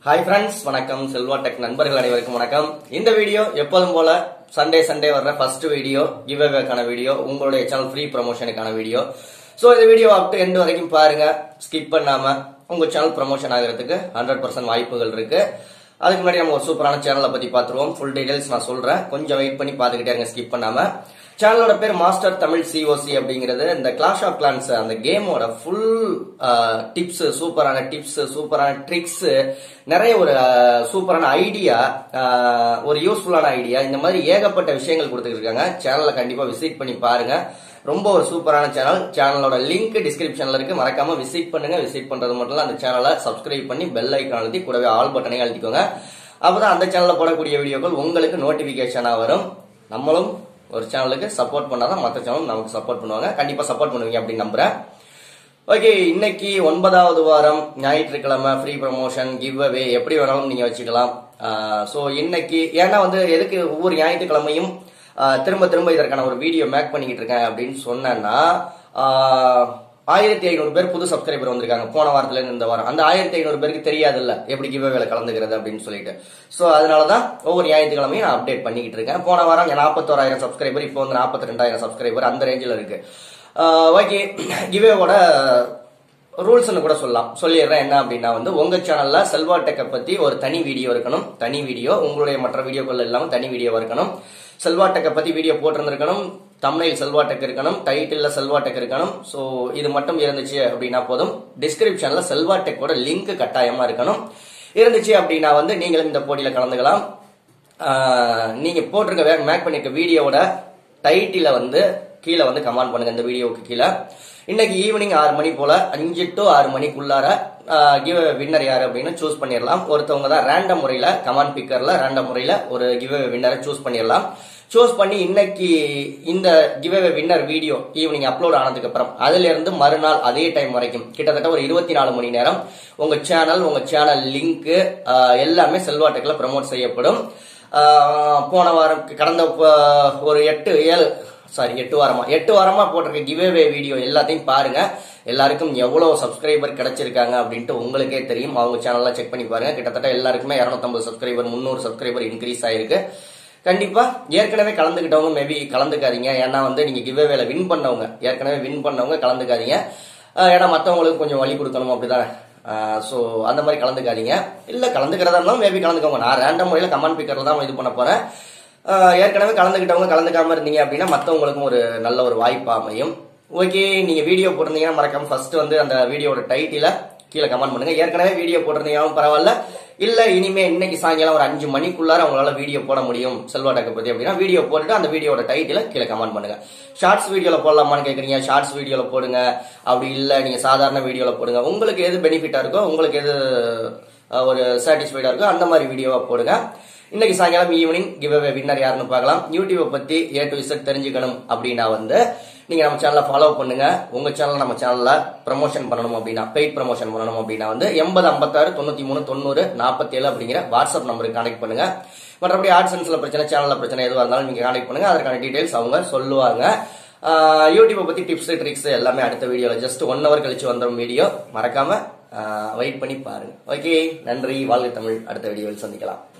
hi friends வணக்கம் Selva tech நண்பர்கள் அனைவருக்கும் வணக்கம் இந்த வீடியோ எப்போதும் போல சண்டே சண்டே வர்ற ஃபர்ஸ்ட் வீடியோ கிவ் அவேக்கான வீடியோ உங்களுடைய சேனல் ஃப்ரீ ப்ரமோஷனுக்கான வீடியோ ஸோ இந்த வீடியோ அப் டு எண்ட் வரைக்கும் பாருங்க ஸ்கிப் பண்ணாம உங்க சேனல் ப்ரமோஷன் ஆகிறதுக்கு ஹண்ட்ரட் பர்சன்ட் வாய்ப்புகள் இருக்கு அதுக்கு முன்னாடி நம்ம ஒரு சூப்பரான சேனலை பத்தி பார்த்துருவோம் ஃபுல் டீடைல்ஸ் நான் சொல்றேன் கொஞ்சம் வெயிட் பண்ணி பார்த்துக்கிட்டே இருங்க ஸ்கிப் பண்ணாம சேனலோட பேர் மாஸ்டர் தமிழ் சிஓசி அப்படிங்கிறது இந்த கிளாஷ் ஆஃப் கிளான்ஸ் அந்த கேமோட ஃபுல் டிப்ஸ் சூப்பரான டிப்ஸ் சூப்பரான ட்ரிக்ஸ் நிறைய ஒரு அஹ், சூப்பரான ஐடியா ஒரு யூஸ்ஃபுல்லான ஐடியா இந்த மாதிரி ஏகப்பட்ட விஷயங்கள் கொடுத்துட்டு இருக்காங்க சேனலை கண்டிப்பா விசிட் பண்ணி பாருங்க ரொம்ப ஒரு சூப்பரான சேனல் சேனலோட லிங்க் டிஸ்கிரிப்ஷன்ல இருக்கு மறக்காம விசிட் பண்ணுங்க விசிட் பண்றது மட்டும் இல்ல அந்த சேனலை சப்ஸ்கிரைப் பண்ணி பெல் ஐக்கான் அழுத்தி கூடவே ஆல் பட்டனை அழுத்திக்கோங்க அப்பதான் அந்த சேனல்ல போடக்கூடிய வீடியோக்கள் உங்களுக்கு நோட்டிபிகேஷனா வரும் நம்மளும் ஒரு சேனலுக்கு சப்போர்ட் பண்ணாதான் மற்ற சேனல் நமக்கு சப்போர்ட் பண்ணுவாங்க கண்டிப்பா சப்போர்ட் பண்ணுவீங்க அப்படின்னு நம்புறேன் ஓகே இன்னைக்கு ஒன்பதாவது வாரம் ஞாயிற்றுக்கிழமை ஃப்ரீ ப்ரமோஷன் கிவ் அவே எப்படி வேணாலும் நீங்க வச்சுக்கலாம் ஸோ இன்னைக்கு ஏன்னா வந்து எதுக்கு ஒவ்வொரு ஞாயிற்றுக்கிழமையும் ஆஹ், திரும்ப திரும்ப இதற்கான ஒரு வீடியோ மேக் பண்ணிக்கிட்டு இருக்கேன் அப்படின்னு சொன்னேன்னா ஆயிரத்தி ஐநூறு பேர் புது சப்ஸ்கிரைபர் வந்திருக்காங்க போன வாரத்துல இருந்து இந்த வாரம் அந்த ஆயிரத்தி ஐநூறு பேருக்கு தெரியாதுல்ல எப்படி கிவ் அவேல கலந்துக்கிறது அப்படின்னு சொல்லிட்டு ஸோ அதனாலதான் ஒவ்வொரு ஞாயிற்றுக்கிழமையும் நான் அப்டேட் பண்ணிக்கிட்டு இருக்கேன் போன வாரம் நாற்பத்தோராயிரம் சப்ஸ்கிரைபர் இப்போ வந்து நாற்பத்தி ரெண்டாயிரம் சப்ஸ்கிரைபர் அந்த ரேஞ்சில் இருக்கு ஓகே கிவேவோட ரூல்ஸ்னு கூட சொல்லலாம் சொல்லிடுறேன் என்ன அப்படின்னா வந்து உங்க சேனல்ல செல்வா டெக்கை பத்தி ஒரு தனி வீடியோ இருக்கணும் தனி வீடியோ உங்களுடைய மற்ற வீடியோக்கள் இல்லாம தனி வீடியோ இருக்கணும் செல்வா டெக்கை பத்தி வீடியோ போட்டிருந்திருக்கணும் தமிழில் செல்வா டெக் இருக்கணும் டைட்டில்ல செல்வா டெக் இருக்கணும் ஸோ இது மட்டும் இருந்துச்சு அப்படின்னா போதும் டிஸ்கிரிப்ஷன்ல செல்வா டெக்கோட லிங்க் கட்டாயமா இருக்கணும் இருந்துச்சு அப்படின்னா வந்து நீங்களும் இந்த போட்டியில கலந்துக்கலாம் ஆஹ் நீங்க போட்டிருக்க மேக் பண்ணிருக்க வீடியோவோட டைட்டில வந்து கீழே வந்து கமெண்ட் பண்ணுங்க இந்த வீடியோவுக்கு கீழே இன்னைக்கு ஈவினிங் ஆறு மணி போல அஞ்சு டு ஆறு மணிக்குள்ளார கிவ் வின்னர் யாரு அப்படின்னு சூஸ் பண்ணிடலாம் ஒருத்தவங்க தான் ரேண்டம் முறையில கமெண்ட் பிக்கர்ல ரேண்டம் முறையில ஒரு கிவ் வின்னரை சூஸ் பண்ணிடலாம் சூஸ் பண்ணி இன்னைக்கு இந்த give winner video evening upload ஆனதுக்கு அப்புறம் அதுல இருந்து மறுநாள் அதே டைம் வரைக்கும் கிட்டத்தட்ட ஒரு இருபத்தி நாலு மணி நேரம் உங்க சேனல் உங்க சேனல் லிங்க் எல்லாமே செல்வாட்டுக்குள்ள ப்ரமோட் செய்யப்படும் ஆஹ் போன வாரம் கடந்த ப- ஒரு எட்டு ஏழு சாரி எட்டு வாரமா எட்டு வாரமா போட்டிருக்க கிவ்அவே வீடியோ எல்லாத்தையும் பாருங்க எல்லாருக்கும் எவ்வளவு சப்ஸ்கிரைபர் கிடைச்சிருக்காங்க அப்படின்ட்டு உங்களுக்கே தெரியும் அவங்க சேனல்ல செக் பண்ணி பாருங்க கிட்டத்தட்ட எல்லாருக்குமே 250 சப்ஸ்கிரைபர் முந்நூறு சப்ஸ்கிரைபர் இன்க்ரீஸ் ஆயிருக்கு கண்டிப்பா ஏற்கனவே கலந்துக்கிட்டவங்க மேபி கலந்துக்காதீங்க ஏன்னா வந்து நீங்க கிவ்அவேல வின் பண்ணவங்க ஏற்கனவே வின் பண்ணவங்க கலந்துக்காதீங்க ஆஹ் ஏன்னா மத்தவங்களுக்கு கொஞ்சம் வழி கொடுக்கணும் அப்படிதானே ஸோ அந்த மாதிரி கலந்துக்காதீங்க இல்ல கலந்துக்கிறதா இருந்தாலும் மேபி கலந்துக்கோங்க நான் ரேண்டம் முறையில் கமெண்ட் பிக்கர்ல தான் இது பண்ண போறேன் ஆஹ் ஏற்கனவே கலந்துக்கிட்டவங்க கலந்துக்காம இருந்தீங்க அப்படின்னா மற்றவங்களுக்கும் ஒரு நல்ல ஒரு வாய்ப்பு அமையும் ஓகே நீங்க வீடியோ போட்டிருந்தீங்கன்னா மறக்காம ஃபர்ஸ்ட் வந்து அந்த வீடியோட டைட்டில கீழே கமெண்ட் பண்ணுங்க ஏற்கனவே வீடியோ போட்டிருந்தீங்கன்னாலும் பரவாயில்ல இல்ல இனிமே இன்னைக்கு சாயங்காலம் ஒரு அஞ்சு மணிக்குள்ளார உங்களால வீடியோ போட முடியும் செல்வா டக்க பத்தி அப்படின்னா வீடியோ போட்டுட்டு அந்த வீடியோட டைட்டில கீழே கமெண்ட் பண்ணுங்க ஷார்ட்ஸ் வீடியோல போடலாமான்னு கேக்குறீங்க ஷார்ட்ஸ் வீடியோல போடுங்க அப்படி இல்ல நீங்க சாதாரண வீடியோல போடுங்க உங்களுக்கு எது பெனிஃபிட்டா இருக்கோ உங்களுக்கு எது அஹ், ஒரு சாட்டிஸ்ஃபைடா இருக்கோ அந்த மாதிரி வீடியோவா போடுங்க இன்னைக்கு சாயங்காலம் ஈவினிங் கிவ் அவே வின்னர் யாருன்னு பார்க்கலாம் யூடியூபை பத்தி ஏ டு இசட் தெரிஞ்சுக்கணும் அப்படின்னா வந்து நீங்க நம்ம சேனலை ஃபாலோ பண்ணுங்க உங்க சேனல் நம்ம சேனல்ல ப்ரமோஷன் பண்ணணும் அப்படின்னா பெய்ட் ப்ரமோஷன் பண்ணணும் அப்படின்னா வந்து எண்பது ஐம்பத்தாறு தொண்ணூத்தி மூணு தொண்ணூறு நாற்பத்தேழு அப்படிங்கிற வாட்ஸ்அப் நம்பருக்கு கான்டெக்ட் பண்ணுங்க மற்றபடி ஆட்சன்ஸ்ல பிரச்சனை சேனல்ல பிரச்சனை எதுவாக இருந்தாலும் நீங்க கான்டெக்ட் பண்ணுங்க அதற்கான டீடைல்ஸ் அவங்க சொல்லுவாங்க ஆஹ் யூடியூப்பை பத்தி டிப்ஸ் ட்ரிக்ஸ் எல்லாமே அடுத்த வீடியோல ஜஸ்ட் ஒன் ஹவர் கழிச்சு வந்துடும் வீடியோ மறக்காம வெயிட் பண்ணி பாருங்க ஓகே நன்றி வாழ்க தமிழ் அடுத்த வீடியோவில் சந்திக்கலாம்